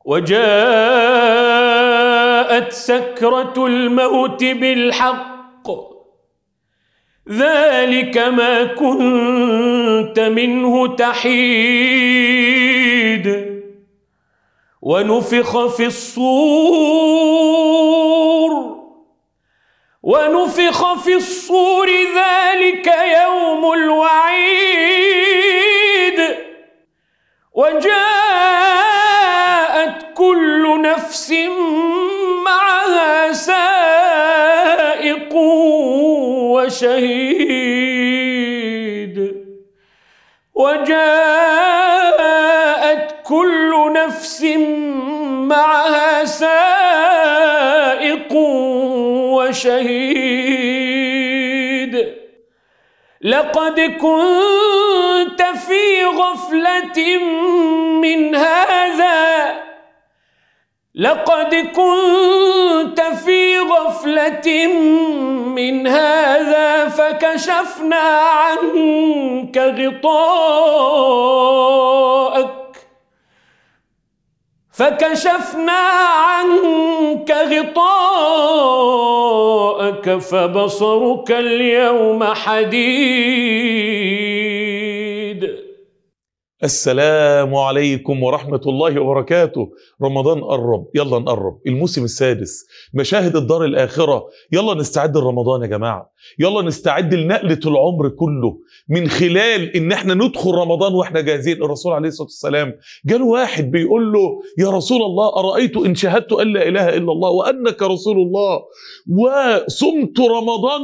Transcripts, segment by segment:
وجاءت سكرة الموت بالحق ذلك ما كنت منه تحيد ونفخ في الصور ونفخ في الصور ذلك يوم الوعيد وجاءت كل نفس معها سائق وشهيد وجاءت كل نفس معها سائق وشهيد لقد كنت في غفلة من هذا لقد كنت في غفلة من هذا فكشفنا عنك غطاءك فكشفنا عنك غطاءك فبصرك اليوم حديد السلام عليكم ورحمة الله وبركاته رمضان قرب يلا نقرب الموسم السادس مشاهد الدار الآخرة يلا نستعد لرمضان يا جماعة يلا نستعد لنقلة العمر كله من خلال ان احنا ندخل رمضان واحنا جاهزين الرسول عليه الصلاة والسلام جاله واحد بيقول له يا رسول الله أرأيت إن شهدت أن لا إله إلا الله وأنك رسول الله وصمت رمضان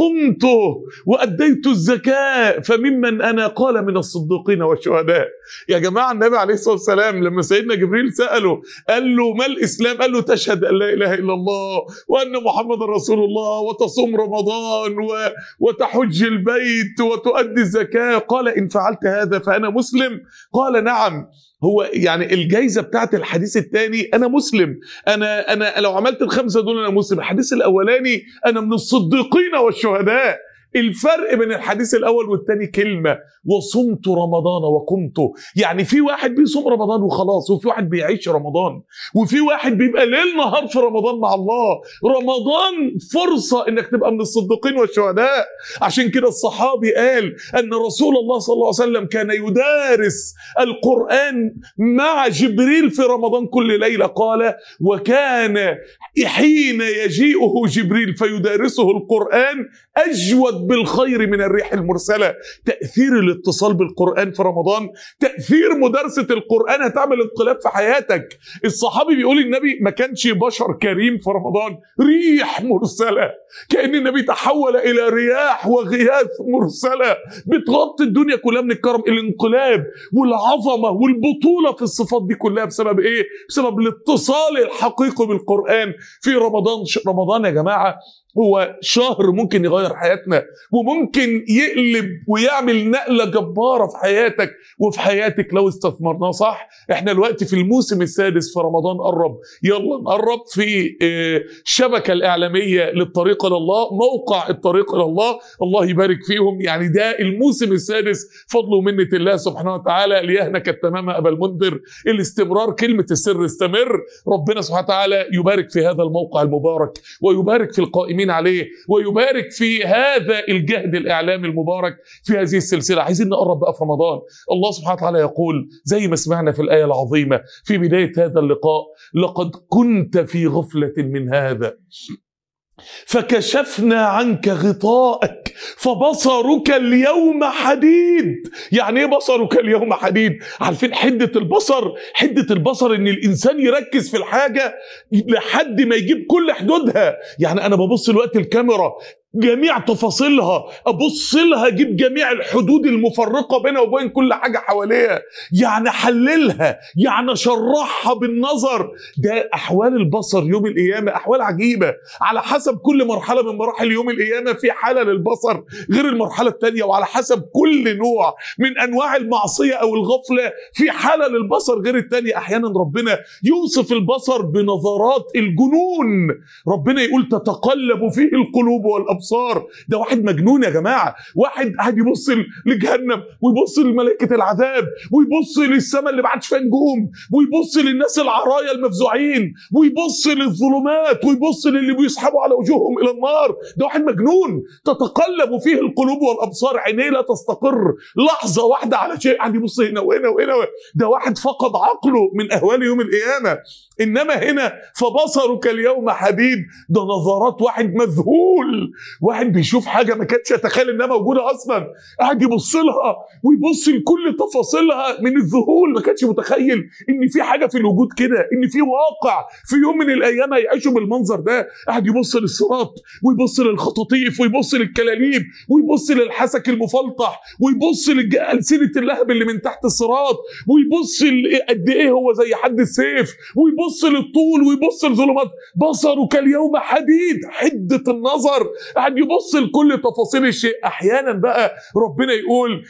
وقمته وأديت الزكاة فممن أنا قال من الصديقين والشهداء يا جماعة النبي عليه الصلاة والسلام لما سيدنا جبريل سأله قال له ما الإسلام قال له تشهد أن لا إله إلا الله وأن محمد رسول الله وتصوم رمضان و... وتحج البيت وتؤدي الزكاة قال إن فعلت هذا فأنا مسلم قال نعم هو يعني الجايزه بتاعت الحديث الثاني انا مسلم انا انا لو عملت الخمسه دول انا مسلم الحديث الاولاني انا من الصديقين والشهداء الفرق بين الحديث الاول والثاني كلمه وصمت رمضان وقمت يعني في واحد بيصوم رمضان وخلاص وفي واحد بيعيش رمضان وفي واحد بيبقى ليل نهار في رمضان مع الله رمضان فرصه انك تبقى من الصديقين والشهداء عشان كده الصحابي قال ان رسول الله صلى الله عليه وسلم كان يدارس القران مع جبريل في رمضان كل ليله قال وكان حين يجيئه جبريل فيدارسه القران اجود بالخير من الريح المرسله تاثير الاتصال بالقران في رمضان تاثير مدارسه القران هتعمل انقلاب في حياتك الصحابي بيقول النبي ما كانش بشر كريم في رمضان ريح مرسله كان النبي تحول الى رياح وغياث مرسله بتغطي الدنيا كلها من الكرم الانقلاب والعظمه والبطوله في الصفات دي كلها بسبب ايه بسبب الاتصال الحقيقي بالقران في رمضان رمضان يا جماعه هو شهر ممكن يغير حياتنا وممكن يقلب ويعمل نقله جباره في حياتك وفي حياتك لو استثمرناه صح احنا دلوقتي في الموسم السادس في رمضان قرب يلا نقرب في الشبكه الاعلاميه للطريق الى الله موقع الطريق الى الله الله يبارك فيهم يعني ده الموسم السادس فضل ومنه الله سبحانه وتعالى ليهنك التمام ابا المنذر الاستمرار كلمه السر استمر ربنا سبحانه وتعالى يبارك في هذا الموقع المبارك ويبارك في القائمين القائمين عليه ويبارك في هذا الجهد الاعلامي المبارك في هذه السلسله عايزين نقرب بقى في رمضان الله سبحانه وتعالى يقول زي ما سمعنا في الايه العظيمه في بدايه هذا اللقاء لقد كنت في غفله من هذا فكشفنا عنك غطاءك فبصرك اليوم حديد يعني ايه بصرك اليوم حديد عارفين حدة البصر حدة البصر ان الانسان يركز في الحاجة لحد ما يجيب كل حدودها يعني انا ببص الوقت الكاميرا جميع تفاصيلها ابص لها اجيب جميع الحدود المفرقه بينها وبين كل حاجه حواليها يعني احللها يعني اشرحها بالنظر ده احوال البصر يوم القيامه احوال عجيبه على حسب كل مرحله من مراحل يوم القيامه في حاله للبصر غير المرحله الثانيه وعلى حسب كل نوع من انواع المعصيه او الغفله في حاله للبصر غير الثانيه احيانا ربنا يوصف البصر بنظرات الجنون ربنا يقول تتقلب فيه القلوب والابصار الابصار ده واحد مجنون يا جماعه واحد قاعد يبص لجهنم ويبص لملائكه العذاب ويبص للسماء اللي بعدش فيها نجوم ويبص للناس العرايا المفزوعين ويبص للظلمات ويبص للي بيسحبوا على وجوههم الى النار ده واحد مجنون تتقلب فيه القلوب والابصار عينيه لا تستقر لحظه واحده على شيء قاعد يبص هنا وهنا وهنا ده واحد فقد عقله من اهوال يوم القيامه انما هنا فبصرك اليوم حديد ده نظرات واحد مذهول واحد بيشوف حاجه ما كانش يتخيل انها موجوده اصلا قاعد يبص لها ويبص لكل تفاصيلها من الذهول ما كانش متخيل ان في حاجه في الوجود كده ان في واقع في يوم من الايام هيعيشوا بالمنظر ده قاعد يبص للصراط ويبص للخطاطيف ويبص للكلاليب ويبص للحسك المفلطح ويبص لألسنة اللهب اللي من تحت الصراط ويبص قد ايه هو زي حد السيف ويبص للطول ويبص للظلمات بصرك اليوم حديد حدة النظر قاعد يبص لكل تفاصيل الشيء احيانا بقى ربنا يقول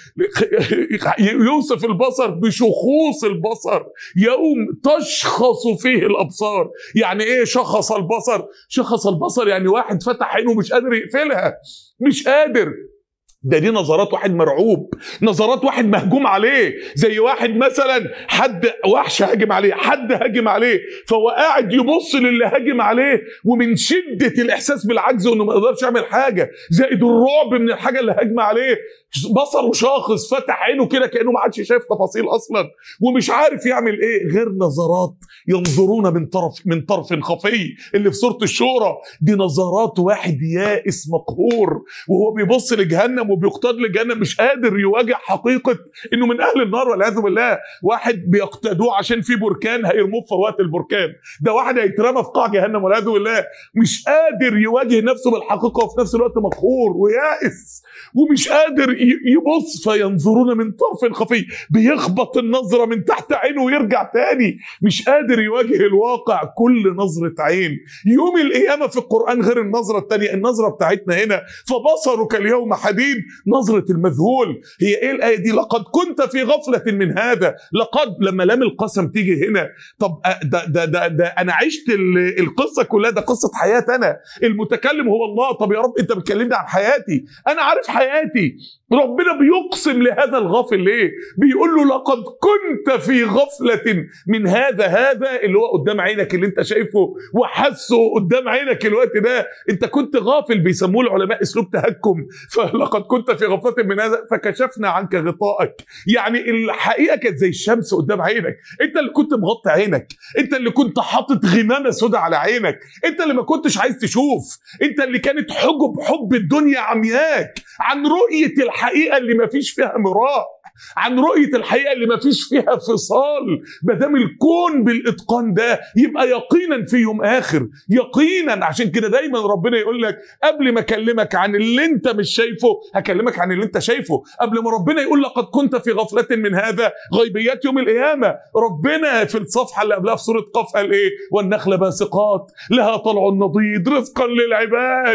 يوصف البصر بشخوص البصر يوم تشخص فيه الابصار يعني ايه شخص البصر شخص البصر يعني واحد فتح عينه مش قادر يقفلها مش قادر ده دي نظرات واحد مرعوب نظرات واحد مهجوم عليه زي واحد مثلا حد وحش هاجم عليه حد هاجم عليه فهو قاعد يبص للي هاجم عليه ومن شدة الإحساس بالعجز وإنه ما يقدرش يعمل حاجة زائد الرعب من الحاجة اللي هاجمة عليه بصره شاخص فتح عينه كده كأنه ما عادش شايف تفاصيل أصلا ومش عارف يعمل إيه غير نظرات ينظرون من طرف من طرف خفي اللي في سورة الشورى دي نظرات واحد يائس مقهور وهو بيبص لجهنم وبيقتاد لجهنم مش قادر يواجه حقيقه انه من اهل النار والعياذ بالله واحد بيقتادوه عشان في بركان هيرموه في وقت البركان ده واحد هيترمى في قاع جهنم والعياذ بالله مش قادر يواجه نفسه بالحقيقه وفي نفس الوقت مقهور ويائس ومش قادر يبص فينظرون من طرف خفي بيخبط النظره من تحت عينه ويرجع تاني مش قادر يواجه الواقع كل نظره عين يوم القيامه في القران غير النظره الثانيه النظره بتاعتنا هنا فبصرك اليوم حديد نظرة المذهول هي ايه الآية دي لقد كنت في غفلة من هذا لقد لما لام القسم تيجي هنا طب ده ده ده, ده انا عشت القصة كلها ده قصة حياة انا المتكلم هو الله طب يا رب انت بتكلمني عن حياتي انا عارف حياتي ربنا بيقسم لهذا الغافل ليه بيقول له لقد كنت في غفلة من هذا هذا اللي هو قدام عينك اللي انت شايفه وحاسه قدام عينك الوقت ده انت كنت غافل بيسموه العلماء اسلوب تهكم فلقد كنت في غفلة من هذا فكشفنا عنك غطائك يعني الحقيقة كانت زي الشمس قدام عينك انت اللي كنت مغطي عينك انت اللي كنت حاطط غمامة سودة على عينك انت اللي ما كنتش عايز تشوف انت اللي كانت حجب حب الدنيا عمياك عن رؤية الحقيقة اللي ما فيش فيها مراء عن رؤية الحقيقة اللي ما فيش فيها فصال ما دام الكون بالإتقان ده يبقى يقينا في يوم آخر يقينا عشان كده دايما ربنا يقول لك قبل ما أكلمك عن اللي أنت مش شايفه هكلمك عن اللي أنت شايفه قبل ما ربنا يقول لقد كنت في غفلة من هذا غيبيات يوم القيامة ربنا في الصفحة اللي قبلها في سورة قاف قال إيه والنخل باسقات لها طلع نضيد رزقا للعباد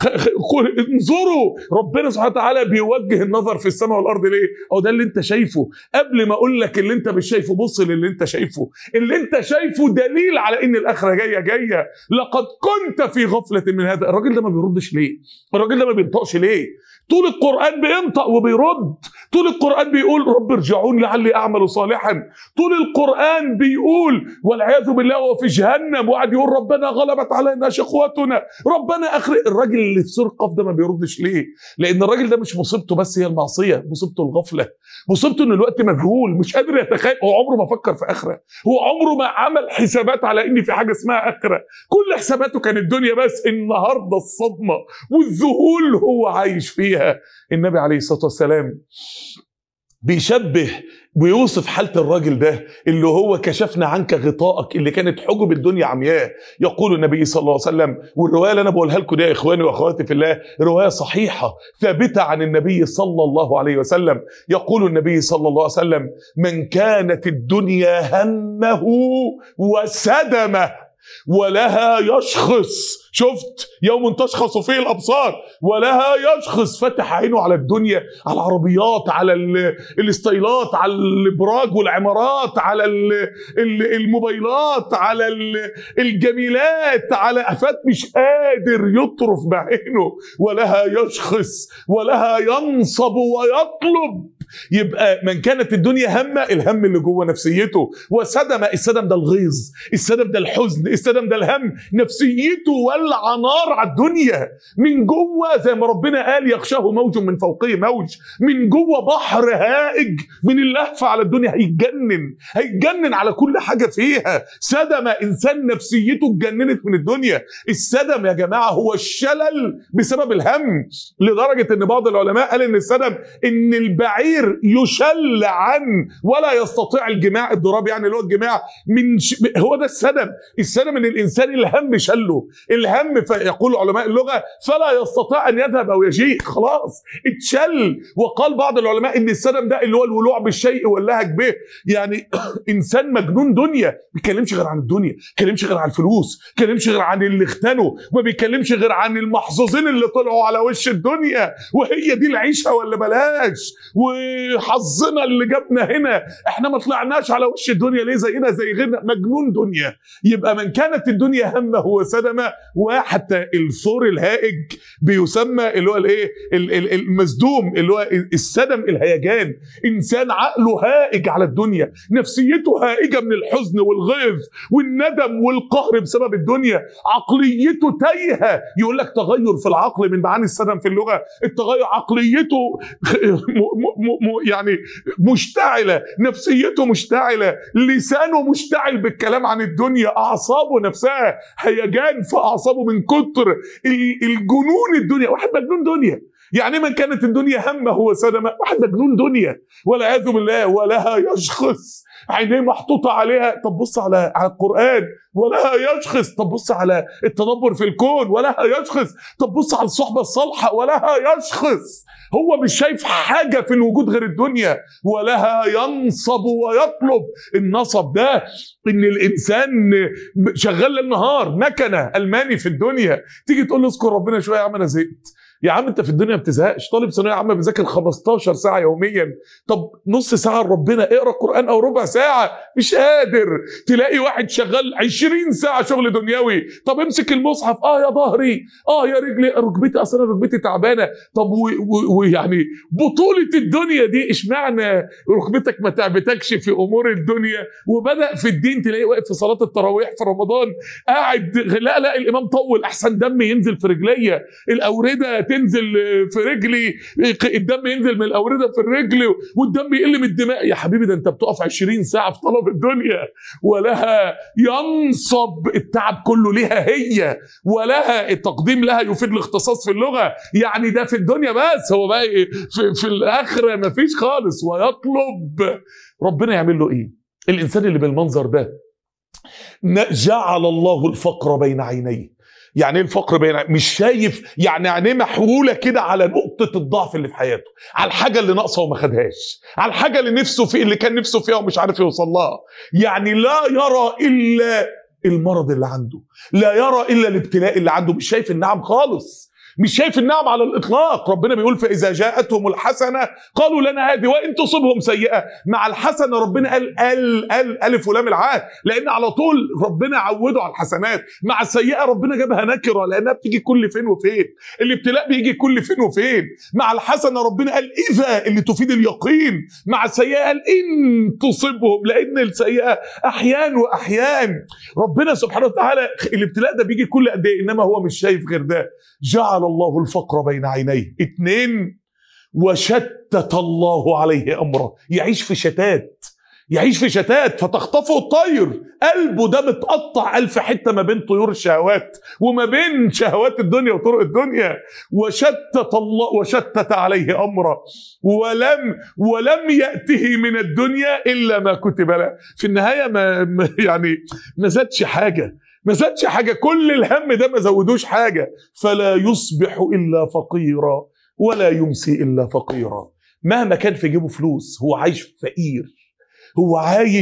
انظروا ربنا سبحانه وتعالى بيوجه النظر في السماء والأرض ليه أو ده اللي انت شايفه قبل ما اقول لك اللي انت مش شايفه بص للي انت شايفه اللي انت شايفه دليل على ان الاخره جايه جايه لقد كنت في غفله من هذا الراجل ده ما بيردش ليه الراجل ده ما بينطقش ليه طول القرآن بينطق وبيرد طول القرآن بيقول رب ارجعون لعلي أعمل صالحا طول القرآن بيقول والعياذ بالله هو في جهنم وقعد يقول ربنا غلبت علينا شقوتنا ربنا أخر الراجل اللي في سور قاف ده ما بيردش ليه لأن الراجل ده مش مصيبته بس هي المعصية مصيبته الغفلة مصيبته ان الوقت مجهول مش قادر يتخيل هو عمره ما فكر في اخره هو عمره ما عمل حسابات على ان في حاجه اسمها اخره كل حساباته كانت الدنيا بس النهارده الصدمه والذهول هو عايش فيها النبي عليه الصلاه والسلام بيشبه بيوصف حالة الراجل ده اللي هو كشفنا عنك غطائك اللي كانت حجب الدنيا عمياه يقول النبي صلى الله عليه وسلم والرواية اللي أنا بقولها لكم دي يا إخواني وأخواتي في الله رواية صحيحة ثابتة عن النبي صلى الله عليه وسلم يقول النبي صلى الله عليه وسلم من كانت الدنيا همه وسدمه ولها يشخص شفت يوم تشخص فيه الابصار ولها يشخص فتح عينه على الدنيا على العربيات على ال- الاستايلات على الابراج والعمارات على ال- ال- الموبايلات على ال- الجميلات على افات مش قادر يطرف بعينه ولها يشخص ولها ينصب ويطلب يبقى من كانت الدنيا همه الهم اللي جوه نفسيته وسدم السدم ده الغيظ السدم ده الحزن السدم ده الهم نفسيته ولع نار على الدنيا من جوه زي ما ربنا قال يغشاه موج من فوقه موج من جوه بحر هائج من اللهفه على الدنيا هيتجنن هيتجنن على كل حاجه فيها سدم انسان نفسيته اتجننت من الدنيا السدم يا جماعه هو الشلل بسبب الهم لدرجه ان بعض العلماء قال ان السدم ان البعير يشل عن ولا يستطيع الجماع الضراب يعني اللي هو الجماع من ش... هو ده السدم السدم ان الانسان الهم شله الهم فيقول علماء اللغه فلا يستطيع ان يذهب او يجيء خلاص اتشل وقال بعض العلماء ان السدم ده اللي هو الولوع بالشيء واللهج به يعني انسان مجنون دنيا ما بيتكلمش غير عن الدنيا ما بيتكلمش غير عن الفلوس ما بيتكلمش غير عن اللي اختنوا ما بيتكلمش غير عن المحظوظين اللي طلعوا على وش الدنيا وهي دي العيشه ولا بلاش وحظنا اللي جابنا هنا احنا ما طلعناش على وش الدنيا ليه زينا زي غيرنا مجنون دنيا يبقى من كانت الدنيا همه وسدمه وحتى الثور الهائج بيسمى اللي هو الايه ال- ال- المصدوم اللي هو السدم الهيجان انسان عقله هائج على الدنيا نفسيته هائجه من الحزن والغيظ والندم والقهر بسبب الدنيا عقليته تايهه يقول لك تغير في العقل من معاني السدم في اللغه التغير عقليته م م م يعني مشتعله نفسيته مشتعله لسانه مشتعل بالكلام عن الدنيا اعصابه نفسها هيجان في اعصابه من كتر ال- الجنون الدنيا واحد مجنون دنيا يعني من كانت الدنيا همه وسدمه واحد مجنون دنيا والعياذ بالله ولها يشخص عينيه محطوطه عليها طب بص على على القران ولها يشخص طب بص على التدبر في الكون ولها يشخص طب بص على الصحبه الصالحه ولها يشخص هو مش شايف حاجه في الوجود غير الدنيا ولها ينصب ويطلب النصب ده ان الانسان شغال ليل نهار مكنه الماني في الدنيا تيجي تقول له اذكر ربنا شويه يا عم انا زهقت يا عم انت في الدنيا ما بتزهقش طالب ثانويه عامه بيذاكر 15 ساعه يوميا طب نص ساعه لربنا اقرا قران او ربع ساعه مش قادر تلاقي واحد شغال 20 ساعه شغل دنيوي طب امسك المصحف اه يا ظهري اه يا رجلي ركبتي اصلا ركبتي تعبانه طب ويعني بطوله الدنيا دي اشمعنى ركبتك ما تعبتكش في امور الدنيا وبدا في الدين تلاقيه واقف في صلاه التراويح في رمضان قاعد لا لا الامام طول احسن دم ينزل في رجليا الاورده تنزل في رجلي الدم ينزل من الاورده في الرجل والدم يقل من الدماء يا حبيبي ده انت بتقف 20 ساعه في طلب الدنيا ولها ينصب التعب كله لها هي ولها التقديم لها يفيد الاختصاص في اللغه يعني ده في الدنيا بس هو بقى إيه؟ في, في الاخره مفيش خالص ويطلب ربنا يعمل له ايه الانسان اللي بالمنظر ده جعل الله الفقر بين عينيه يعني ايه الفقر بين مش شايف يعني عينيه محروله كده على نقطه الضعف اللي في حياته على الحاجه اللي ناقصه وما خدهاش على الحاجه اللي نفسه في اللي كان نفسه فيها ومش عارف يوصل لها يعني لا يرى الا المرض اللي عنده لا يرى الا الابتلاء اللي عنده مش شايف النعم خالص مش شايف النعم على الاطلاق ربنا بيقول فاذا جاءتهم الحسنه قالوا لنا هذه وان تصبهم سيئه مع الحسنه ربنا قال ال ال الف ولام العهد لان على طول ربنا عوده على الحسنات مع السيئه ربنا جابها نكره لانها بتيجي كل فين وفين الابتلاء بيجي كل فين وفين مع الحسنه ربنا قال اذا اللي تفيد اليقين مع السيئه قال ان تصبهم لان السيئه احيان واحيان ربنا سبحانه وتعالى الابتلاء ده بيجي كل قد ايه انما هو مش شايف غير ده جعل الله الفقر بين عينيه اتنين وشتت الله عليه امره يعيش في شتات يعيش في شتات فتخطفه الطير قلبه ده متقطع ألف حتة ما بين طيور الشهوات وما بين شهوات الدنيا وطرق الدنيا وشتت الله وشتت عليه أمره ولم ولم يأته من الدنيا إلا ما كتب له في النهاية ما ما- يعني ما زادش حاجة ما زادش حاجة كل الهم ده ما زودوش حاجة فلا يصبح إلا فقيرا ولا يمسي إلا فقيرا مهما كان في جيبه فلوس هو عايش فقير هو عايش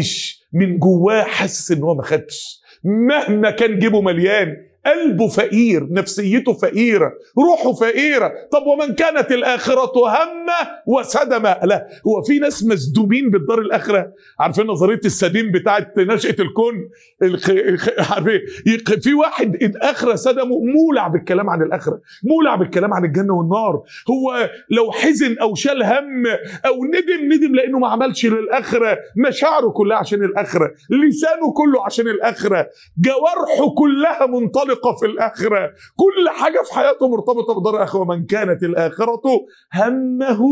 من جواه حاسس ان هو ما خدش مهما كان جيبه مليان قلبه فقير نفسيته فقيرة روحه فقيرة طب ومن كانت الآخرة همه وسدمة لا هو في ناس مسدومين بالدار الآخرة عارفين نظرية السديم بتاعت نشأة الكون الخ... الخ... عارفين يق- في واحد الآخرة سدمه مولع بالكلام عن الآخرة مولع بالكلام عن الجنة والنار هو لو حزن أو شال هم أو ندم ندم لأنه ما عملش للآخرة مشاعره كلها عشان الآخرة لسانه كله عشان الآخرة جوارحه كلها منطلقة في الآخرة كل حاجة في حياته مرتبطة بدار الآخرة ومن كانت الآخرة همه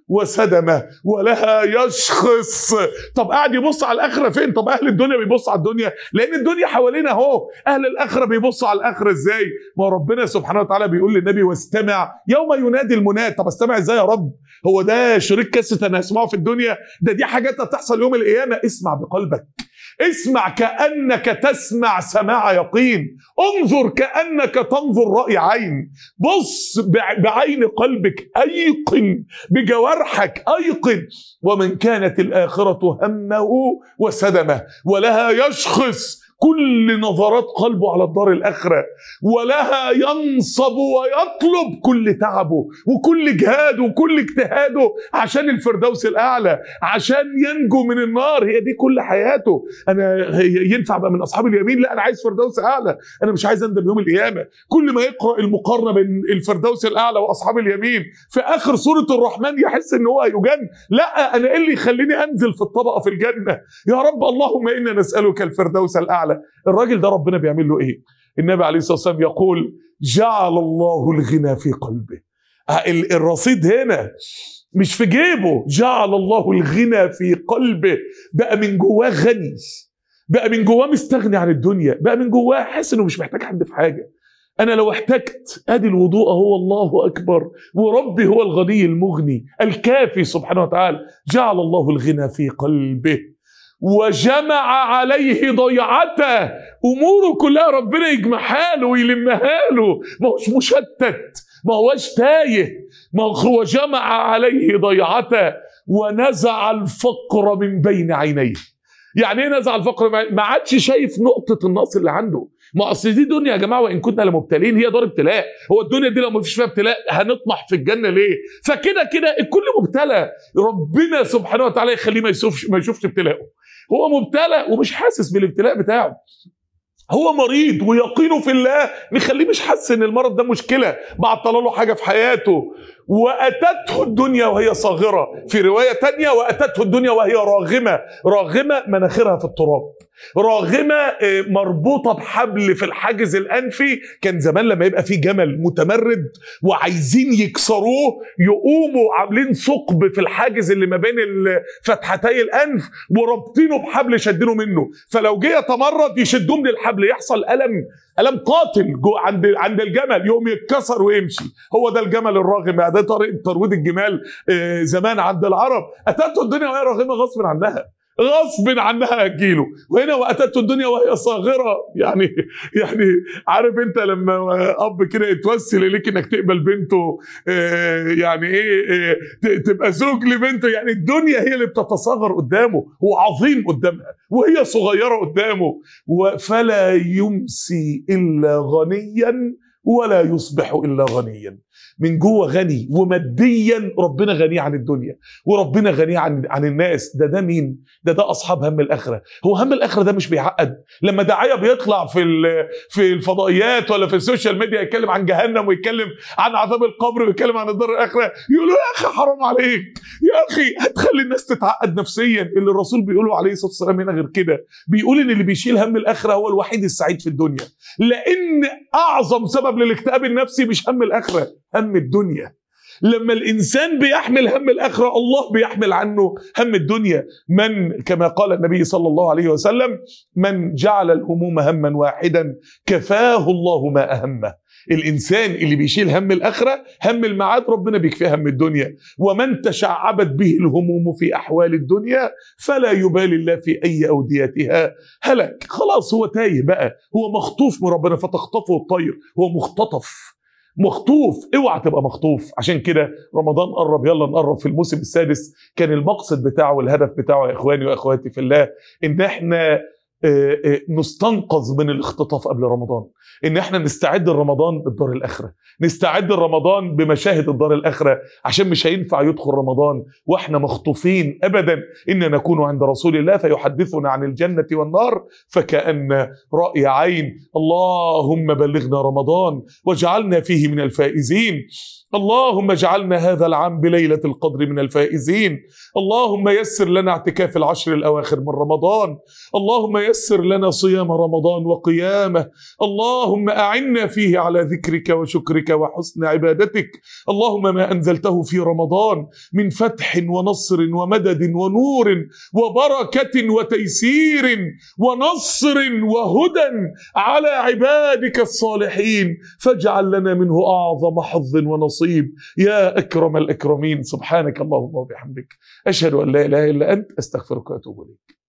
وسدمه ولها يشخص طب قاعد يبص على الآخرة فين طب أهل الدنيا بيبصوا على الدنيا لأن الدنيا حوالينا أهو أهل الآخرة بيبصوا على الآخرة إزاي ما ربنا سبحانه وتعالى بيقول للنبي واستمع يوم ينادي المناد طب استمع إزاي يا رب هو ده شريك كاسة أنا هسمعه في الدنيا ده دي حاجات هتحصل يوم القيامة اسمع بقلبك اسمع كأنك تسمع سماع يقين انظر كأنك تنظر رأي عين بص بع- بعين قلبك أيقن بجوارحك أيقن ومن كانت الآخرة همه وسدمه ولها يشخص كل نظرات قلبه على الدار الآخرة ولها ينصب ويطلب كل تعبه وكل جهاده وكل اجتهاده عشان الفردوس الأعلى عشان ينجو من النار هي دي كل حياته أنا هي- ينفع بقى من أصحاب اليمين لا أنا عايز فردوس أعلى أنا مش عايز أندم يوم القيامة كل ما يقرأ المقارنة بين الفردوس الأعلى وأصحاب اليمين في آخر سورة الرحمن يحس إن هو هيجن لا أنا إيه اللي يخليني أنزل في الطبقة في الجنة يا رب اللهم إنا نسألك الفردوس الأعلى الراجل ده ربنا بيعمل له إيه النبي عليه الصلاة والسلام يقول جعل الله الغنى في قلبه آه، ال- الرصيد هنا مش في جيبه جعل الله الغنى في قلبه بقى من جواه غني بقى من جواه مستغني عن الدنيا بقى من جواه حاسس انه مش محتاج حد في حاجه انا لو احتجت ادي الوضوء هو الله اكبر وربي هو الغني المغني الكافي سبحانه وتعالى جعل الله الغنى في قلبه وجمع عليه ضيعته اموره كلها ربنا يجمعها له ويلمها له ما هوش مشتت ما هوش تايه ما هو جمع عليه ضيعته ونزع الفقر من بين عينيه يعني ايه نزع الفقر من- ما عادش شايف نقطه النقص اللي عنده ما اصل دي دنيا يا جماعه وان كنا لمبتلين هي دار ابتلاء هو الدنيا دي لو ما فيش فيها ابتلاء هنطمح في الجنه ليه فكده كده الكل مبتلى ربنا سبحانه وتعالى يخليه ما يشوفش ما يشوفش ابتلاءه هو مبتلى ومش حاسس بالابتلاء بتاعه هو مريض ويقينه في الله مخليه مش حاسس ان المرض ده مشكله بعطل له حاجه في حياته واتته الدنيا وهي صاغره في روايه تانية واتته الدنيا وهي راغمه راغمه مناخيرها في التراب راغمه آه، مربوطه بحبل في الحاجز الانفي كان زمان لما يبقى في جمل متمرد وعايزين يكسروه يقوموا عاملين ثقب في الحاجز اللي ما بين ال- فتحتي الانف ورابطينه بحبل شدينه منه فلو جه يتمرد يشدوه من الحبل يحصل الم الم قاتل جو عند عند الجمل يقوم يتكسر ويمشي هو ده الجمل الراغم ده طريقه ترويض الجمال آه، زمان عند العرب اتته الدنيا وهي راغمه غصب عنها غصب عنها هتجيله وهنا واتته الدنيا وهي صاغره يعني يعني عارف انت لما اب كده يتوسل اليك انك تقبل بنته آه، يعني ايه آه، ت- تبقى زوج لبنته يعني الدنيا هي اللي بتتصاغر قدامه هو عظيم قدامها وهي صغيره قدامه و- فلا يمسي الا غنيا ولا يصبح الا غنيا من جوه غني وماديا ربنا غني عن الدنيا وربنا غني عن عن الناس ده ده مين ده ده اصحاب هم الاخره هو هم الاخره ده مش بيعقد لما داعيه بيطلع في ال- في الفضائيات ولا في السوشيال ميديا يتكلم عن جهنم ويتكلم عن عذاب القبر ويتكلم عن الدار الاخره يقولوا يا اخي حرام عليك يا اخي هتخلي الناس تتعقد نفسيا اللي الرسول بيقوله عليه الصلاه والسلام هنا غير كده بيقول ان اللي بيشيل هم الاخره هو الوحيد السعيد في الدنيا لان اعظم سبب للاكتئاب النفسي مش هم الاخره هم الدنيا لما الانسان بيحمل هم الاخره الله بيحمل عنه هم الدنيا من كما قال النبي صلى الله عليه وسلم من جعل الهموم هما واحدا كفاه الله ما اهمه الانسان اللي بيشيل هم الاخره هم المعاد ربنا بيكفيه هم الدنيا ومن تشعبت به الهموم في احوال الدنيا فلا يبالي الله في اي اوديتها هلك خلاص هو تايه بقى هو مخطوف من ربنا فتخطفه الطير هو مختطف مخطوف اوعى تبقى مخطوف عشان كده رمضان قرب يلا نقرب في الموسم السادس كان المقصد بتاعه والهدف بتاعه يا اخواني واخواتي في الله ان احنا آه، آه، نستنقذ من الاختطاف قبل رمضان ان احنا نستعد لرمضان بالدار الاخره نستعد لرمضان بمشاهد الدار الاخره عشان مش هينفع يدخل رمضان واحنا مخطوفين ابدا ان نكون عند رسول الله فيحدثنا عن الجنه والنار فكان راي عين اللهم بلغنا رمضان واجعلنا فيه من الفائزين اللهم اجعلنا هذا العام بليله القدر من الفائزين اللهم يسر لنا اعتكاف العشر الاواخر من رمضان اللهم يسر لنا صيام رمضان وقيامه اللهم اعنا فيه على ذكرك وشكرك وحسن عبادتك اللهم ما انزلته في رمضان من فتح ونصر ومدد ونور وبركه وتيسير ونصر وهدى على عبادك الصالحين فاجعل لنا منه اعظم حظ ونصيب يا اكرم الاكرمين سبحانك اللهم وبحمدك اشهد ان لا اله الا انت استغفرك واتوب اليك